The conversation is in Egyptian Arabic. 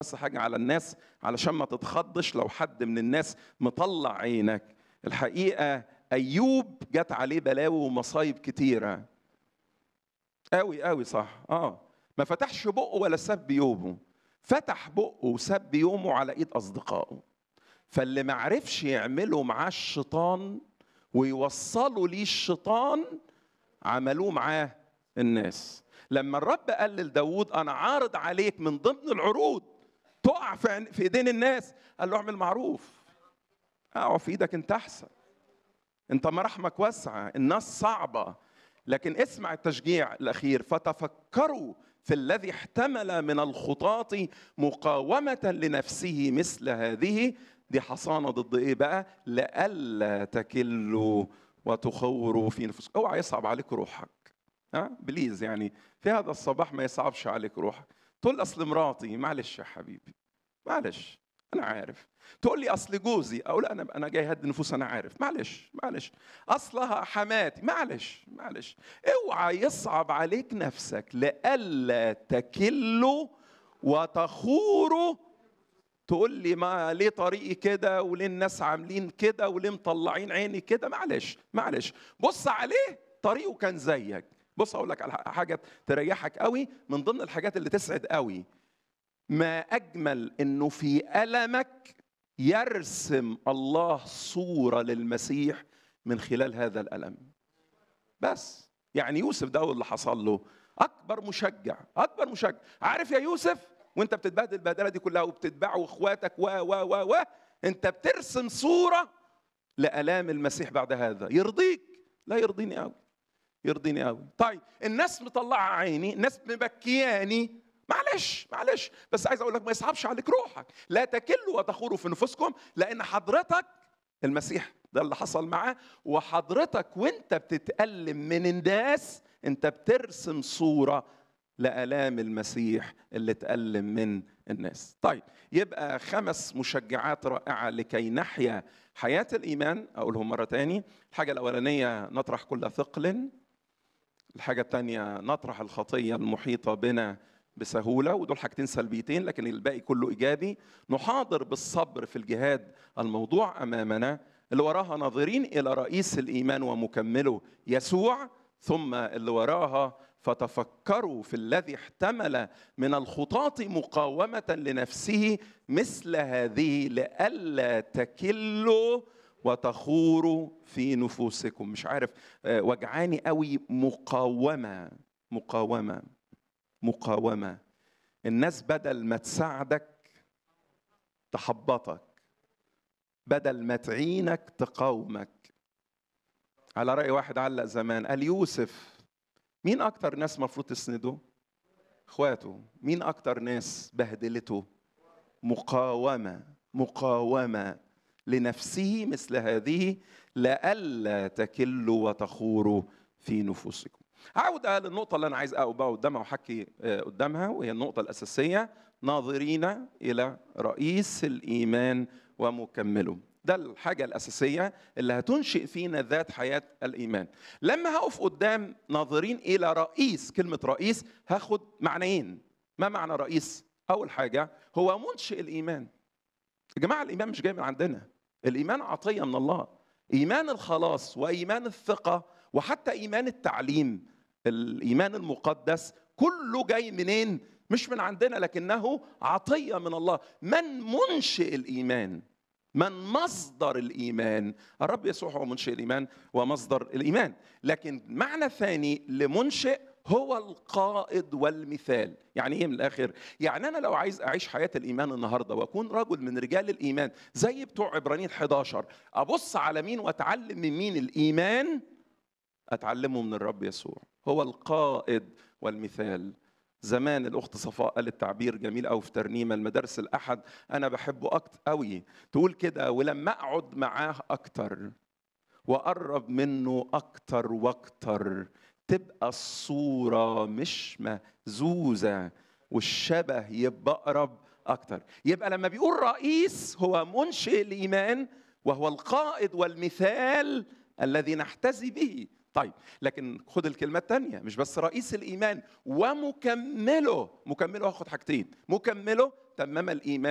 بس حاجة على الناس علشان ما تتخضش لو حد من الناس مطلع عينك الحقيقة أيوب جت عليه بلاوي ومصايب كتيرة قوي قوي صح اه ما فتحش بقه ولا سب يومه فتح بقه وسب يومه على ايد اصدقائه فاللي ما عرفش يعمله معاه الشيطان ويوصلوا ليه الشيطان عملوه معاه الناس لما الرب قال لداود انا عارض عليك من ضمن العروض تقع في ايدين الناس قال له اعمل معروف اقع في ايدك انت احسن انت مراحمك واسعه الناس صعبه لكن اسمع التشجيع الاخير فتفكروا في الذي احتمل من الخطاط مقاومه لنفسه مثل هذه دي حصانه ضد ايه بقى لئلا تكلوا وتخوروا في نفوسكم اوعى يصعب عليك روحك ها بليز يعني في هذا الصباح ما يصعبش عليك روحك تقول اصل مراتي معلش يا حبيبي معلش انا عارف تقول لي اصل جوزي اقول انا انا جاي هدي نفوس انا عارف معلش معلش اصلها حماتي معلش معلش اوعى يصعب عليك نفسك لئلا تكلوا وتخوروا تقول لي ما ليه طريقي كده وليه الناس عاملين كده وليه مطلعين عيني كده معلش معلش بص عليه طريقه كان زيك بص اقول لك على حاجه تريحك قوي من ضمن الحاجات اللي تسعد قوي ما اجمل انه في المك يرسم الله صوره للمسيح من خلال هذا الالم بس يعني يوسف ده اللي حصل له اكبر مشجع اكبر مشجع عارف يا يوسف وانت بتتبهدل البهدله دي كلها وبتتباع واخواتك و و و و انت بترسم صوره لالام المسيح بعد هذا يرضيك لا يرضيني قوي يرضيني قوي طيب الناس مطلعه عيني الناس مبكياني معلش معلش بس عايز اقول لك ما يصعبش عليك روحك لا تكلوا وتخوروا في نفوسكم لان حضرتك المسيح ده اللي حصل معاه وحضرتك وانت بتتألم من الناس انت بترسم صورة لآلام المسيح اللي تألم من الناس طيب يبقى خمس مشجعات رائعة لكي نحيا حياة الإيمان أقولهم مرة تاني الحاجة الأولانية نطرح كل ثقل الحاجة الثانية نطرح الخطية المحيطة بنا بسهولة ودول حاجتين سلبيتين لكن الباقي كله إيجابي نحاضر بالصبر في الجهاد الموضوع أمامنا اللي وراها ناظرين إلى رئيس الإيمان ومكمله يسوع ثم اللي وراها فتفكروا في الذي احتمل من الخطاط مقاومة لنفسه مثل هذه لئلا تكلوا وتخوروا في نفوسكم مش عارف وجعاني قوي مقاومة مقاومة مقاومه الناس بدل ما تساعدك تحبطك بدل ما تعينك تقاومك على راي واحد علق زمان قال يوسف مين اكتر ناس مفروض تسنده اخواته مين اكتر ناس بهدلته مقاومه مقاومه لنفسه مثل هذه لئلا تكلوا وتخوروا في نفوسكم عودة للنقطة اللي أنا عايز أقف قدامها وأحكي قدامها وهي النقطة الأساسية ناظرين إلى رئيس الإيمان ومكمله ده الحاجة الأساسية اللي هتنشئ فينا ذات حياة الإيمان لما هقف قدام ناظرين إلى رئيس كلمة رئيس هاخد معنيين ما معنى رئيس أول حاجة هو منشئ الإيمان يا جماعة الإيمان مش جاي من عندنا الإيمان عطية من الله إيمان الخلاص وإيمان الثقة وحتى ايمان التعليم الايمان المقدس كله جاي منين مش من عندنا لكنه عطيه من الله من منشئ الايمان من مصدر الايمان الرب يسوع هو منشئ الايمان ومصدر الايمان لكن معنى ثاني لمنشئ هو القائد والمثال يعني ايه من الاخر يعني انا لو عايز اعيش حياه الايمان النهارده واكون رجل من رجال الايمان زي بتوع عبرانيين 11 ابص على مين واتعلم من مين الايمان اتعلمه من الرب يسوع هو القائد والمثال زمان الاخت صفاء قالت تعبير جميل قوي في ترنيمه المدارس الاحد انا بحبه أكتر قوي تقول كده ولما اقعد معاه اكتر واقرب منه اكتر واكتر تبقى الصوره مش مهزوزه والشبه يبقى اقرب اكتر يبقى لما بيقول رئيس هو منشئ الايمان وهو القائد والمثال الذي نحتذي به طيب لكن خد الكلمة الثانية مش بس رئيس الإيمان ومكمله مكمله هاخد حاجتين مكمله تمم الايمان